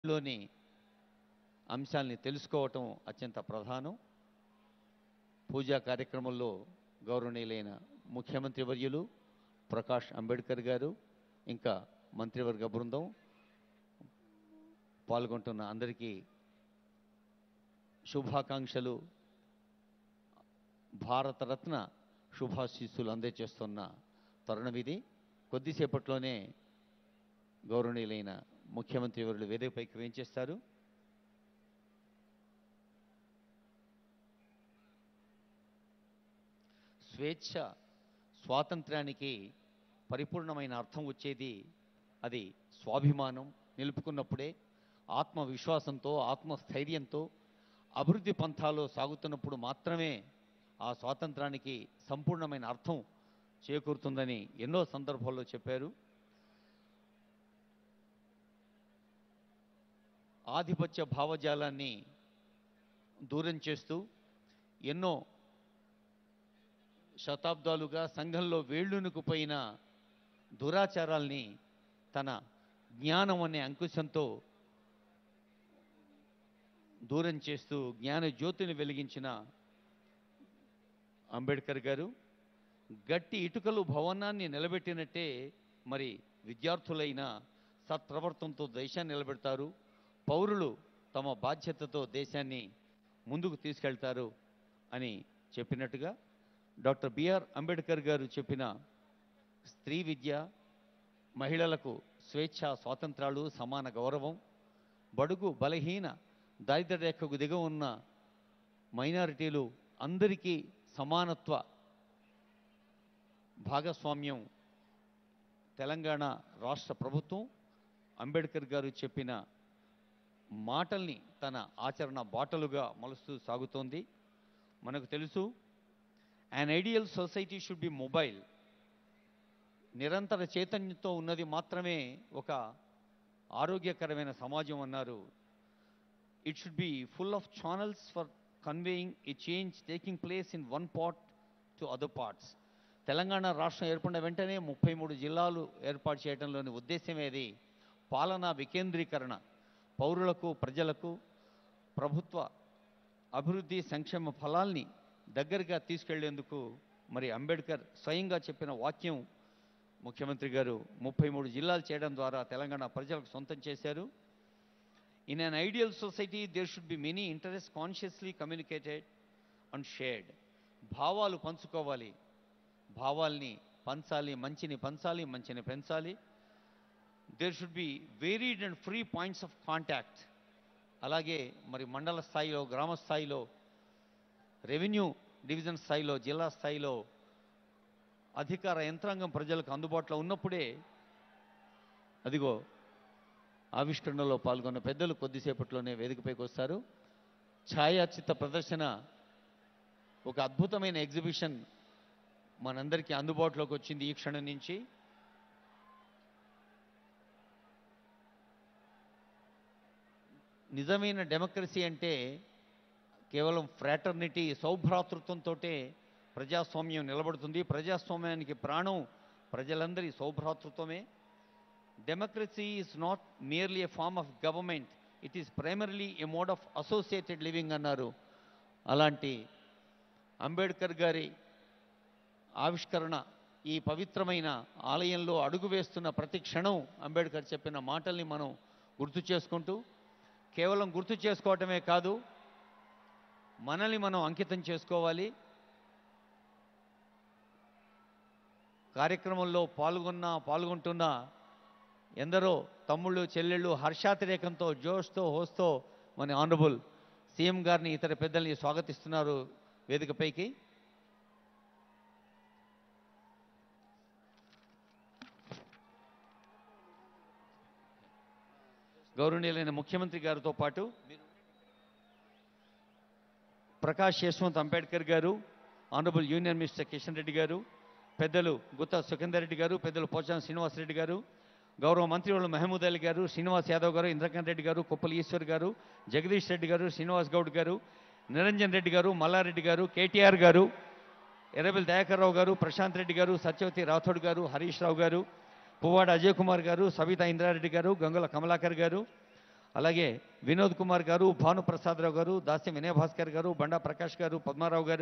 లోని అంశాల్ని తెలుసుకోవటం అత్యంత ప్రధానం పూజా కార్యక్రమంలో గౌరవనీయులైన ముఖ్యమంత్రి వర్యులు ప్రకాష్ అంబేద్కర్ గారు ఇంకా మంత్రివర్గ బృందం పాల్గొంటున్న అందరికీ శుభాకాంక్షలు భారతరత్న శుభాశీస్సులు అందజేస్తున్న తరుణం ఇది కొద్దిసేపట్లోనే గౌరవనీయులైన ముఖ్యమంత్రి వర్యులు వేదికపైకి వేయించేస్తారు స్వేచ్ఛ స్వాతంత్ర్యానికి పరిపూర్ణమైన అర్థం వచ్చేది అది స్వాభిమానం నిలుపుకున్నప్పుడే ఆత్మవిశ్వాసంతో ఆత్మస్థైర్యంతో అభివృద్ధి పంథాలో సాగుతున్నప్పుడు మాత్రమే ఆ స్వాతంత్రానికి సంపూర్ణమైన అర్థం చేకూరుతుందని ఎన్నో సందర్భాల్లో చెప్పారు ఆధిపత్య భావజాలాన్ని దూరం చేస్తూ ఎన్నో శతాబ్దాలుగా సంఘంలో వేళ్ళునుకుపోయిన దురాచారాల్ని తన జ్ఞానం అనే అంకుశంతో దూరం చేస్తూ జ్ఞాన జ్యోతిని వెలిగించిన అంబేద్కర్ గారు గట్టి ఇటుకలు భవనాన్ని నిలబెట్టినట్టే మరి విద్యార్థులైన సత్ప్రవర్తనతో దేశాన్ని నిలబెడతారు పౌరులు తమ బాధ్యతతో దేశాన్ని ముందుకు తీసుకెళ్తారు అని చెప్పినట్టుగా డాక్టర్ బిఆర్ అంబేద్కర్ గారు చెప్పిన స్త్రీ విద్య మహిళలకు స్వేచ్ఛ స్వాతంత్రాలు సమాన గౌరవం బడుగు బలహీన దారిద్ర రేఖకు దిగ ఉన్న మైనారిటీలు అందరికీ సమానత్వ భాగస్వామ్యం తెలంగాణ రాష్ట్ర ప్రభుత్వం అంబేద్కర్ గారు చెప్పిన మాటల్ని తన ఆచరణ బాటలుగా మలుస్తూ సాగుతోంది మనకు తెలుసు an ideal society should be mobile నిరంతర చైతన్యంతో ఉన్నది మాత్రమే ఒక ఆరోగ్యకరమైన సమాజం అన్నారు it should be full of channels for conveying a change taking place in one part to other parts Telangana రాష్ట్రం ఏర్పడిన వెంటనే ముప్పై మూడు జిల్లాలు ఏర్పాటు చేయడంలోని ఉద్దేశం ఏది పాలనా వికేంద్రీకరణ పౌరులకు ప్రజలకు ప్రభుత్వ అభివృద్ధి సంక్షేమ ఫలాల్ని దగ్గరగా తీసుకెళ్లేందుకు మరి అంబేద్కర్ స్వయంగా చెప్పిన వాక్యం ముఖ్యమంత్రి గారు ముప్పై మూడు జిల్లాలు చేయడం ద్వారా తెలంగాణ ప్రజలకు సొంతం చేశారు in an ideal society there should be many interest consciously communicated and shared భావాలు పంచుకోవాలి భావాల్ని పంచాలి మంచిని పంచాలి మంచిని పెంచాలి there should be varied and free points of contact అలాగే మరి మండల స్థాయిలో గ్రామ స్థాయిలో రెవెన్యూ డివిజన్ స్థాయిలో జిల్లా స్థాయిలో అధికార యంత్రాంగం ప్రజలకు అందుబాటులో ఉన్నప్పుడే అదిగో ఆవిష్కరణలో పాల్గొన్న పెద్దలు కొద్దిసేపట్లోనే వేదికపైకి వస్తారు ఛాయాచిత్ర ప్రదర్శన ఒక అద్భుతమైన ఎగ్జిబిషన్ మనందరికీ అందుబాటులోకి వచ్చింది ఈ క్షణం నుంచి నిజమైన డెమోక్రసీ అంటే కేవలం ఫ్రాటర్నిటీ సౌభ్రాతృత్వంతో ప్రజాస్వామ్యం నిలబడుతుంది ప్రజాస్వామ్యానికి ప్రాణం ప్రజలందరి సౌభ్రాతృత్వమే democracy is not merely a form of government it is primarily a mode of associated living అన్నారు అలాంటి అంబేద్కర్ గారి ఆవిష్కరణ ఈ పవిత్రమైన ఆలయంలో అడుగు వేస్తున్న ప్రతి క్షణం అంబేద్కర్ చెప్పిన మాటల్ని మనం గుర్తు చేసుకుంటూ కేవలం గుర్తు చేసుకోవటమే కాదు మనల్ని మనం అంకితం చేసుకోవాలి కార్యక్రమంలో పాల్గొన్న పాల్గొంటున్న ఎందరో తమ్ముళ్ళు చెల్లెళ్ళు హర్షాతిరేకంతో జోష్తో హోస్తో మన ఆనరబుల్ సీఎం గారిని ఇతర పెద్దల్ని స్వాగతిస్తున్నారు వేదికపైకి గౌరవనీయులైన ముఖ్యమంత్రి గారితో పాటు Prakash Yashwant Ambedkar garu honourable union minister Kishan Reddy garu పెద్దలు గుత్తా సుఖేందర్ రెడ్డి గారు పెద్దలు పోచారం శ్రీనివాసరెడ్డి గారు గౌరవ మంత్రివర్యులు మహమూద్ అలీ గారు శ్రీనివాస్ యాదవ్ గారు ఇంద్రకాంత్ రెడ్డి గారు కొప్పల ఈశ్వర్ గారు జగదీష్ రెడ్డి గారు శ్రీనివాస్ గౌడ్ గారు నిరంజన్ రెడ్డి గారు మల్లారెడ్డి గారు కేటీఆర్ గారు ఎర్రబెల్లి దయాకర్ రావు గారు ప్రశాంత్ రెడ్డి గారు సత్యవతి రాథోడ్ గారు హరీష్ రావు గారు పువ్వాడ అజయ్ కుమార్ గారు సవితా ఇంద్రారెడ్డి గారు గంగుల కమలాకర్ గారు అలాగే వినోద్ కుమార్ గారు భానుప్రసాదరావు గారు దాస్యం వినయభాస్కర్ గారు బండా ప్రకాష్ గారు పద్మారావు గారు